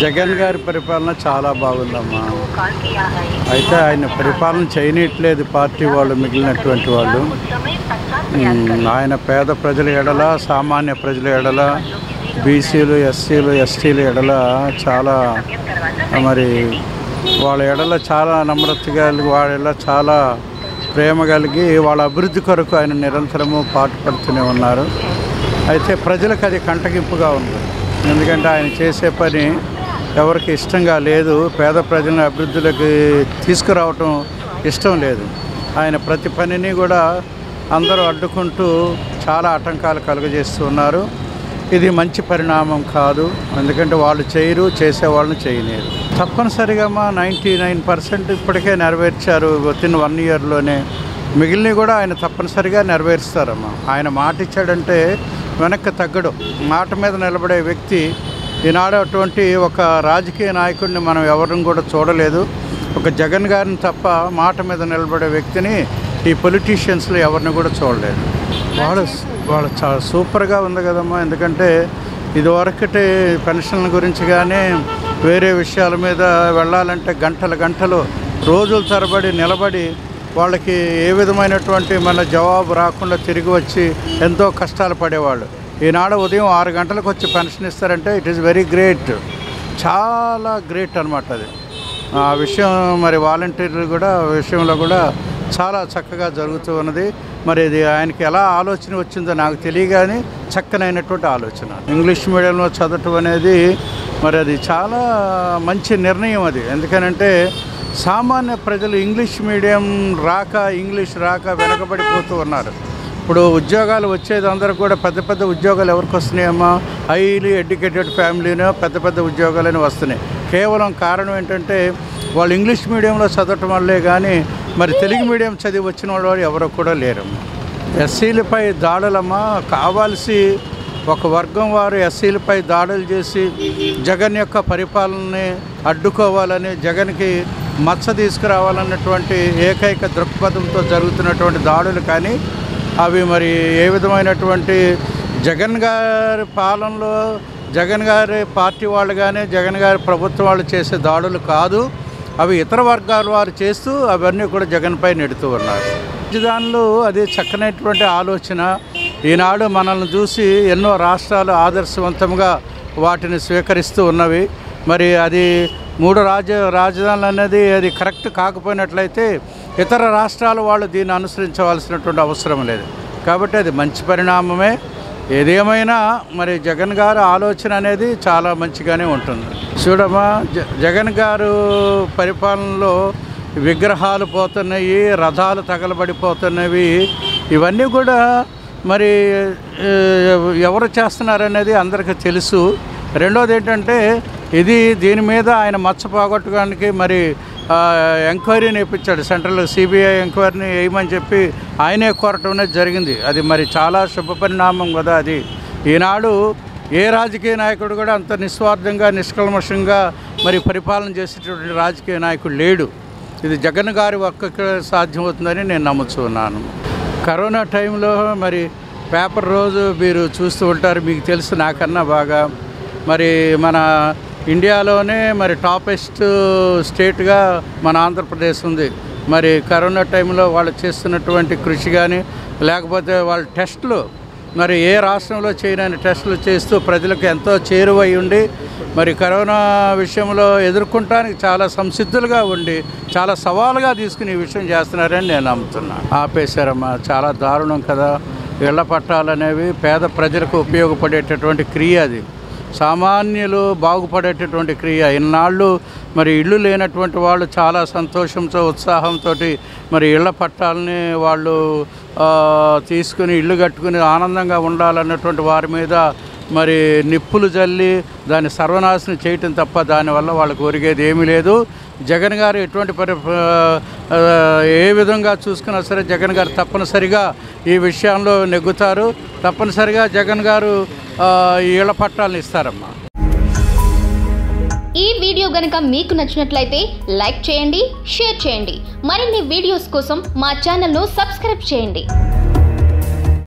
జగన్ గారి పరిపాలన చాలా బాగుందమ్మా అయితే ఆయన పరిపాలన చేయనట్లేదు పార్టీ వాళ్ళు మిగిలినటువంటి వాళ్ళు ఉమ్, ఆయన పేద ప్రజల ఎడల సామాన్య ప్రజల ఎడల బీసీలు ఎస్సీలు ఎస్టీలు ఎడల చాలా మరి వాళ్ళ ఎడల చాలా నమ్రత కలిగి వాళ్ళ ఎడల చాలా ప్రేమ కలిగి వాళ్ళ అభివృద్ధి కొరకు ఆయన నిరంతరము పాటుపడుతూనే ఉన్నారు అయితే ప్రజలకు అది కంటగింపుగా ఉంది ఎందుకంటే ఆయన చేసే పని ఎవరికి ఇష్టంగా లేదు పేద ప్రజలను అభివృద్ధిలోకి తీసుకురావటం ఇష్టం లేదు ఆయన ప్రతి పనిని కూడా అందరూ అడ్డుకుంటూ చాలా ఆటంకాలు కలుగజేస్తూ ఉన్నారు ఇది మంచి పరిణామం కాదు ఎందుకంటే వాళ్ళు చేయరు చేసేవాళ్ళని చేయలేరు తప్పనిసరిగా మా నైంటీ నైన్ పర్సెంట్ ఇప్పటికే నెరవేర్చారు వితిన్ వన్ ఇయర్లోనే మిగిలినవి కూడా ఆయన తప్పనిసరిగా నెరవేరుస్తారమ్మా ఆయన మాట ఇచ్చాడంటే వెనక్కి తగ్గడు మాట మీద నిలబడే వ్యక్తి ఈనాడు అటువంటి ఒక రాజకీయ నాయకుడిని మనం ఎవరిని కూడా చూడలేదు ఒక జగన్ గారిని తప్ప మాట మీద నిలబడే వ్యక్తిని ఈ పొలిటీషియన్స్లో ఎవరిని కూడా చూడలేదు వాళ్ళు వాళ్ళు చాలా సూపర్గా ఉంది కదమ్మా ఎందుకంటే ఇదివరకటి పెన్షన్ల గురించి కానీ వేరే విషయాల మీద వెళ్ళాలంటే గంటల గంటలు రోజుల తరబడి నిలబడి వాళ్ళకి ఏ విధమైనటువంటి మన జవాబు రాకుండా తిరిగి వచ్చి ఎంతో కష్టాలు పడేవాళ్ళు ఈనాడు ఉదయం ఆరు గంటలకు వచ్చి పెన్షన్ ఇస్తారంటే ఇట్ ఈస్ వెరీ గ్రేట్ చాలా గ్రేట్ అనమాట అది ఆ విషయం మరి వాలంటీర్లు కూడా ఆ విషయంలో కూడా చాలా చక్కగా జరుగుతూ ఉన్నది మరి ఇది ఆయనకి ఎలా ఆలోచన వచ్చిందో నాకు తెలియగానే చక్కనైనటువంటి ఆలోచన ఇంగ్లీష్ మీడియంలో చదవటం అనేది మరి అది చాలా మంచి నిర్ణయం అది ఎందుకనంటే సామాన్య ప్రజలు ఇంగ్లీష్ మీడియం రాక ఇంగ్లీష్ రాక వెనకబడిపోతూ ఉన్నారు ఇప్పుడు ఉద్యోగాలు వచ్చేది అందరూ కూడా పెద్ద పెద్ద ఉద్యోగాలు ఎవరికి వస్తున్నాయమ్మా హైలీ ఎడ్యుకేటెడ్ ఫ్యామిలీనో పెద్ద పెద్ద ఉద్యోగాలని వస్తున్నాయి కేవలం కారణం ఏంటంటే వాళ్ళు ఇంగ్లీష్ మీడియంలో చదవటం వల్లే కానీ మరి తెలుగు మీడియం చదివి వచ్చిన వాళ్ళు ఎవరు కూడా లేరమ్మా ఎస్సీలపై దాడులమ్మా కావాల్సి ఒక వర్గం వారు ఎస్సీలపై దాడులు చేసి జగన్ యొక్క పరిపాలనని అడ్డుకోవాలని జగన్కి మచ్చ తీసుకురావాలన్నటువంటి ఏకైక దృక్పథంతో జరుగుతున్నటువంటి దాడులు కానీ అవి మరి ఏ విధమైనటువంటి జగన్ గారి పాలనలో జగన్ గారి పార్టీ వాళ్ళు కానీ జగన్ గారి ప్రభుత్వం వాళ్ళు చేసే దాడులు కాదు అవి ఇతర వర్గాల వారు చేస్తూ అవన్నీ కూడా జగన్పై నెడుతూ ఉన్నారు రాజధానులు అది చక్కనైనటువంటి ఆలోచన ఈనాడు మనల్ని చూసి ఎన్నో రాష్ట్రాలు ఆదర్శవంతంగా వాటిని స్వీకరిస్తూ ఉన్నవి మరి అది మూడు రాజ రాజధానులు అనేది అది కరెక్ట్ కాకపోయినట్లయితే ఇతర రాష్ట్రాలు వాళ్ళు దీన్ని అనుసరించవలసినటువంటి అవసరం లేదు కాబట్టి అది మంచి పరిణామమే ఏదేమైనా మరి జగన్ గారు ఆలోచన అనేది చాలా మంచిగానే ఉంటుంది చూడమ్మా జ జగన్ గారు పరిపాలనలో విగ్రహాలు పోతున్నాయి రథాలు తగలబడిపోతున్నవి ఇవన్నీ కూడా మరి ఏ, ఎవరు చేస్తున్నారనేది అందరికీ తెలుసు రెండోది ఏంటంటే ఇది దీని మీద ఆయన మచ్చ పోగొట్టడానికి మరి ఆ, ఎంక్వైరీని ఇప్పించాడు సెంట్రల్ సిబిఐ ఎంక్వైరీని వేయమని చెప్పి ఆయనే కోరటం అనేది జరిగింది అది మరి చాలా శుభ పరిణామం కదా అది ఈనాడు ఏ రాజకీయ నాయకుడు కూడా అంత నిస్వార్థంగా నిష్కల్మషంగా మరి పరిపాలన చేసేటటువంటి రాజకీయ నాయకుడు లేడు ఇది జగన్ గారి ఒక్క సాధ్యమవుతుందని నేను నమ్ముతున్నాను కరోనా టైంలో మరి పేపర్ రోజు మీరు చూస్తూ ఉంటారు మీకు తెలుసు నాకన్నా బాగా మరి మన ఇండియాలోనే మరి టాపెస్ట్ స్టేట్గా మన ఆంధ్రప్రదేశ్ ఉంది మరి కరోనా టైంలో వాళ్ళు చేస్తున్నటువంటి కృషి కానీ లేకపోతే వాళ్ళ టెస్టులు మరి ఏ రాష్ట్రంలో చేయని టెస్టులు చేస్తూ ప్రజలకు ఎంతో చేరువై ఉండి మరి కరోనా విషయంలో ఎదుర్కొంటానికి చాలా సంసిద్ధులుగా ఉండి చాలా సవాలుగా తీసుకుని ఈ విషయం చేస్తున్నారని నేను నమ్ముతున్నాను ఆపేశారమ్మా చాలా దారుణం కదా ఇళ్ల పట్టాలనేవి పేద ప్రజలకు ఉపయోగపడేటటువంటి క్రియ అది సామాన్యులు బాగుపడేటటువంటి క్రియ ఇన్నాళ్ళు మరి ఇల్లు లేనటువంటి వాళ్ళు చాలా సంతోషంతో ఉత్సాహంతో మరి ఇళ్ల పట్టాలని వాళ్ళు ఆ, తీసుకుని ఇల్లు కట్టుకుని ఆనందంగా ఉండాలన్నటువంటి వారి మీద మరి నిప్పులు జల్లి దాన్ని సర్వనాశనం చేయటం తప్ప దానివల్ల వాళ్ళకు ఒరిగేది ఏమీ లేదు జగన్ గారు ఎటువంటి పరి ఆ, ఏ విధంగా చూసుకున్నా సరే జగన్ గారు తప్పనిసరిగా ఈ విషయంలో నెగ్గుతారు తప్పనిసరిగా జగన్ గారు ఆ, ఈ ఇళ్ల పట్టాలను ఇస్తారమ్మా ఈ వీడియో గనుక మీకు నచ్చినట్లయితే లైక్ చేయండి షేర్ చేయండి మరిన్ని వీడియోస్ కోసం మా ఛానల్ను సబ్స్క్రైబ్ చేయండి